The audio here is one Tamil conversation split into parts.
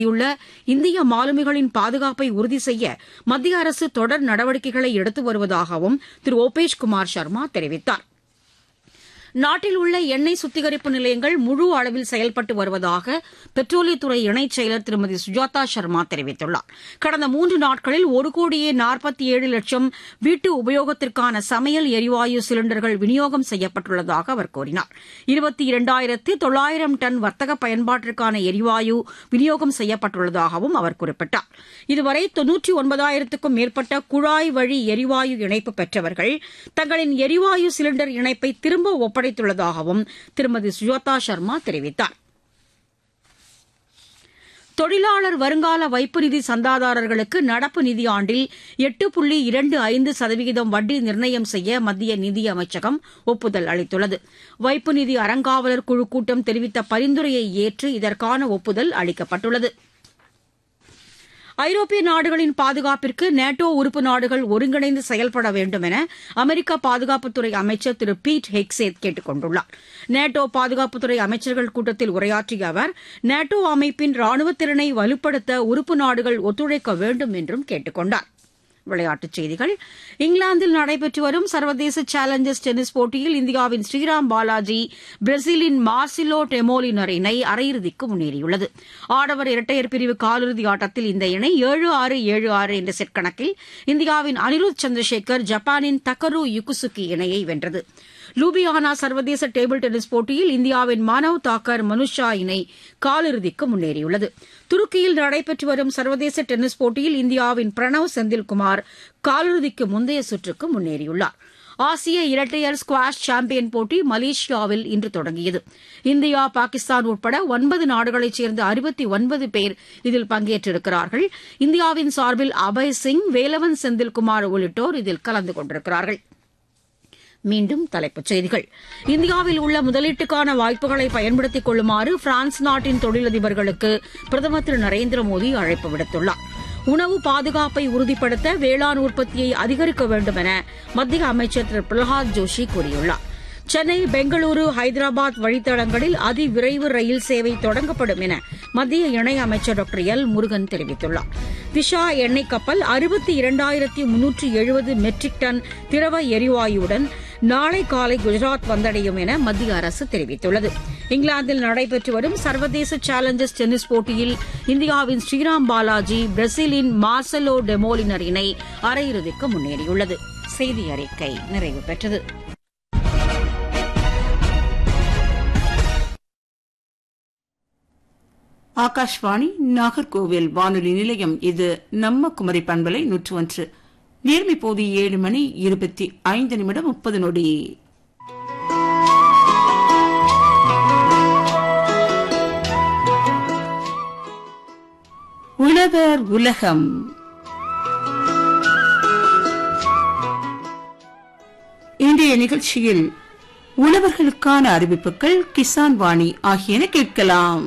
உள்ள இந்திய மாலுமிகளின் பாதுகாப்பை உறுதி செய்ய மத்திய அரசு தொடர் நடவடிக்கைகளை எடுத்து வருவதாகவும் திரு ஓபேஷ் குமார் சர்மா தெரிவித்தார் நாட்டில் உள்ள எண்ணெய் சுத்திகரிப்பு நிலையங்கள் முழு அளவில் செயல்பட்டு வருவதாக பெட்ரோலியத்துறை இணைச் செயலர் திருமதி சுஜாதா சர்மா தெரிவித்துள்ளார் கடந்த மூன்று நாட்களில் ஒரு கோடியே நாற்பத்தி ஏழு லட்சம் வீட்டு உபயோகத்திற்கான சமையல் எரிவாயு சிலிண்டர்கள் விநியோகம் செய்யப்பட்டுள்ளதாக அவர் கூறினார் இருபத்தி இரண்டாயிரத்து தொள்ளாயிரம் டன் வர்த்தக பயன்பாட்டிற்கான எரிவாயு விநியோகம் செய்யப்பட்டுள்ளதாகவும் அவர் குறிப்பிட்டார் இதுவரை தொன்னூற்றி ஒன்பதாயிரத்துக்கும் மேற்பட்ட குழாய் வழி எரிவாயு இணைப்பு பெற்றவர்கள் தங்களின் எரிவாயு சிலிண்டர் இணைப்பை திரும்ப ஒப்படைத்துள்ளதாகவும் திருமதி சுஜாதா சர்மா தெரிவித்தார் தொழிலாளர் வருங்கால வைப்பு நிதி சந்தாதாரர்களுக்கு நடப்பு நிதியாண்டில் எட்டு புள்ளி இரண்டு ஐந்து சதவிகிதம் வட்டி நிர்ணயம் செய்ய மத்திய நிதி அமைச்சகம் ஒப்புதல் அளித்துள்ளது வைப்பு நிதி அறங்காவலர் குழு கூட்டம் தெரிவித்த பரிந்துரையை ஏற்று இதற்கான ஒப்புதல் அளிக்கப்பட்டுள்ளது ஐரோப்பிய நாடுகளின் பாதுகாப்பிற்கு நேட்டோ உறுப்பு நாடுகள் ஒருங்கிணைந்து செயல்பட வேண்டும் என அமெரிக்க பாதுகாப்புத்துறை அமைச்சர் திரு பீட் ஹெக்சேத் கேட்டுக் கொண்டுள்ளார் நேட்டோ பாதுகாப்புத்துறை அமைச்சர்கள் கூட்டத்தில் உரையாற்றிய அவர் நேட்டோ அமைப்பின் ராணுவ திறனை வலுப்படுத்த உறுப்பு நாடுகள் ஒத்துழைக்க வேண்டும் என்றும் கேட்டுக் கொண்டார் விளையாட்டுச் செய்திகள் இங்கிலாந்தில் நடைபெற்று வரும் சர்வதேச சேலஞ்சர்ஸ் டென்னிஸ் போட்டியில் இந்தியாவின் ஸ்ரீராம் பாலாஜி பிரேசிலின் மார்சிலோ டெமோலினர் இணை அரையிறுதிக்கு முன்னேறியுள்ளது ஆடவர் இரட்டையர் பிரிவு காலிறுதி ஆட்டத்தில் இந்த இணை ஏழு ஆறு ஏழு ஆறு என்ற செட் கணக்கில் இந்தியாவின் அனிருத் சந்திரசேகர் ஜப்பானின் தக்கரு யுகுசுகி இணையை வென்றது லூபியானா சர்வதேச டேபிள் டென்னிஸ் போட்டியில் இந்தியாவின் மானவ் தாக்கர் மனுஷா இணை காலிறுதிக்கு முன்னேறியுள்ளது துருக்கியில் நடைபெற்று வரும் சர்வதேச டென்னிஸ் போட்டியில் இந்தியாவின் பிரணவ் செந்தில்குமார் காலிறுதிக்கு முந்தைய சுற்றுக்கு முன்னேறியுள்ளார் ஆசிய இரட்டையர் ஸ்குவாஷ் சாம்பியன் போட்டி மலேசியாவில் இன்று தொடங்கியது இந்தியா பாகிஸ்தான் உட்பட ஒன்பது நாடுகளைச் சேர்ந்த அறுபத்தி ஒன்பது பேர் இதில் பங்கேற்றிருக்கிறார்கள் இந்தியாவின் சார்பில் அபய் சிங் வேலவன் செந்தில்குமார் உள்ளிட்டோர் இதில் கலந்து கொண்டிருக்கிறார்கள் மீண்டும் தலைப்புச் செய்திகள் இந்தியாவில் உள்ள முதலீட்டுக்கான வாய்ப்புகளை பயன்படுத்திக் கொள்ளுமாறு பிரான்ஸ் நாட்டின் தொழிலதிபர்களுக்கு பிரதமர் திரு நரேந்திர மோடி அழைப்பு விடுத்துள்ளார் உணவு பாதுகாப்பை உறுதிப்படுத்த வேளாண் உற்பத்தியை அதிகரிக்க வேண்டும் என மத்திய அமைச்சர் திரு பிரகலாத் ஜோஷி கூறியுள்ளார் சென்னை பெங்களூரு ஹைதராபாத் வழித்தடங்களில் அதிவிரைவு ரயில் சேவை தொடங்கப்படும் என மத்திய இணையமைச்சர் டாக்டர் எல் முருகன் தெரிவித்துள்ளார் திஷா எண்ணெய் கப்பல் அறுபத்தி இரண்டாயிரத்தி முன்னூற்றி எழுபது மெட்ரிக் டன் திரவ எரிவாயுடன் நாளை காலை குஜராத் வந்தடையும் என மத்திய அரசு தெரிவித்துள்ளது இங்கிலாந்தில் நடைபெற்று வரும் சர்வதேச சேலஞ்சர்ஸ் டென்னிஸ் போட்டியில் இந்தியாவின் ஸ்ரீராம் பாலாஜி பிரேசிலின் மார்சலோ டெமோலினர் இணை அரையிறுதிக்கு முன்னேறியுள்ளது செய்தி அறிக்கை நிறைவு பெற்றது ஆகாஷ்வாணி நாகர்கோவில் வானொலி நிலையம் இது நம்ம குமரி பண்பலை நூற்று ஒன்று நேர்மை போது ஏழு மணி இருபத்தி ஐந்து நிமிடம் முப்பது நொடி உழவர் உலகம் இன்றைய நிகழ்ச்சியில் உழவர்களுக்கான அறிவிப்புகள் கிசான் வாணி ஆகியன கேட்கலாம்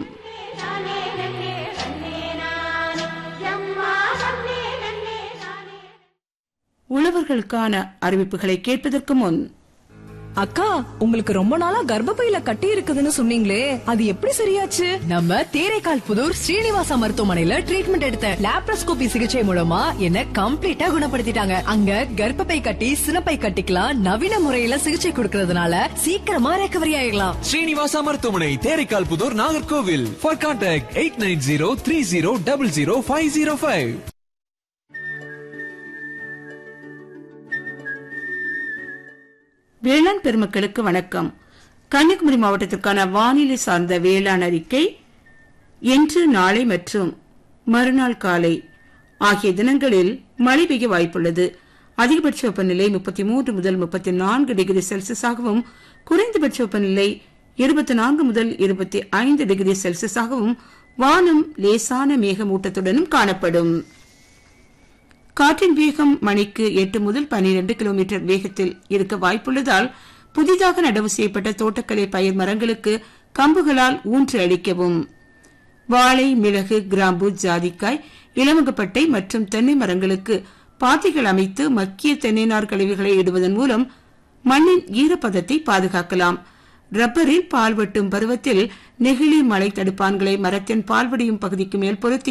உழவர்களுக்கான அறிவிப்புகளை கேட்பதற்கு முன் அக்கா உங்களுக்கு ரொம்ப நாளா கர்ப்பப்பையில கட்டி இருக்குதுன்னு சொன்னீங்களே அது எப்படி சரியாச்சு நம்ம தேரைக்கால் புதூர் ஸ்ரீனிவாசா மருத்துவமனையில ட்ரீட்மெண்ட் எடுத்த லாப்ரோஸ்கோபி சிகிச்சை மூலமா என்ன கம்ப்ளீட்டா குணப்படுத்திட்டாங்க அங்க கர்ப்பப்பை கட்டி சினப்பை கட்டிக்கலாம் நவீன முறையில சிகிச்சை கொடுக்கறதுனால சீக்கிரமா ரெக்கவரி ஆயிடலாம் ஸ்ரீனிவாசா மருத்துவமனை Theraikkal Pudur Nagercoil for contact eight nine zero three zero double zero five zero five வேளாண் பெருமக்களுக்கு வணக்கம் கன்னியாகுமரி மாவட்டத்திற்கான வானிலை சார்ந்த வேளாண் அறிக்கை இன்று நாளை மற்றும் மறுநாள் காலை ஆகிய தினங்களில் மழை பெய்ய வாய்ப்புள்ளது அதிகபட்ச வெப்பநிலை முப்பத்தி மூன்று முதல் முப்பத்தி நான்கு டிகிரி செல்சியஸாகவும் குறைந்தபட்ச வெப்பநிலை இருபத்தி நான்கு முதல் இருபத்தி ஐந்து டிகிரி செல்சியஸாகவும் வானம் லேசான மேகமூட்டத்துடனும் காணப்படும் காற்றின் வேகம் மணிக்கு எட்டு முதல் பனிரெண்டு கிலோமீட்டர் வேகத்தில் இருக்க வாய்ப்புள்ளதால் புதிதாக நடவு செய்யப்பட்ட தோட்டக்கலை பயிர் மரங்களுக்கு கம்புகளால் ஊன்று அளிக்கவும் வாழை மிளகு கிராம்பு ஜாதிக்காய் இலவங்கப்பட்டை மற்றும் தென்னை மரங்களுக்கு பாத்திகள் அமைத்து மக்கிய தென்னை நார் கழிவுகளை இடுவதன் மூலம் மண்ணின் ஈரப்பதத்தை பாதுகாக்கலாம் ரப்பரில் பால் வெட்டும் பருவத்தில் நெகிழி மழை தடுப்பான்களை மரத்தின் பால்வடியும் பகுதிக்கு மேல் பொருத்தி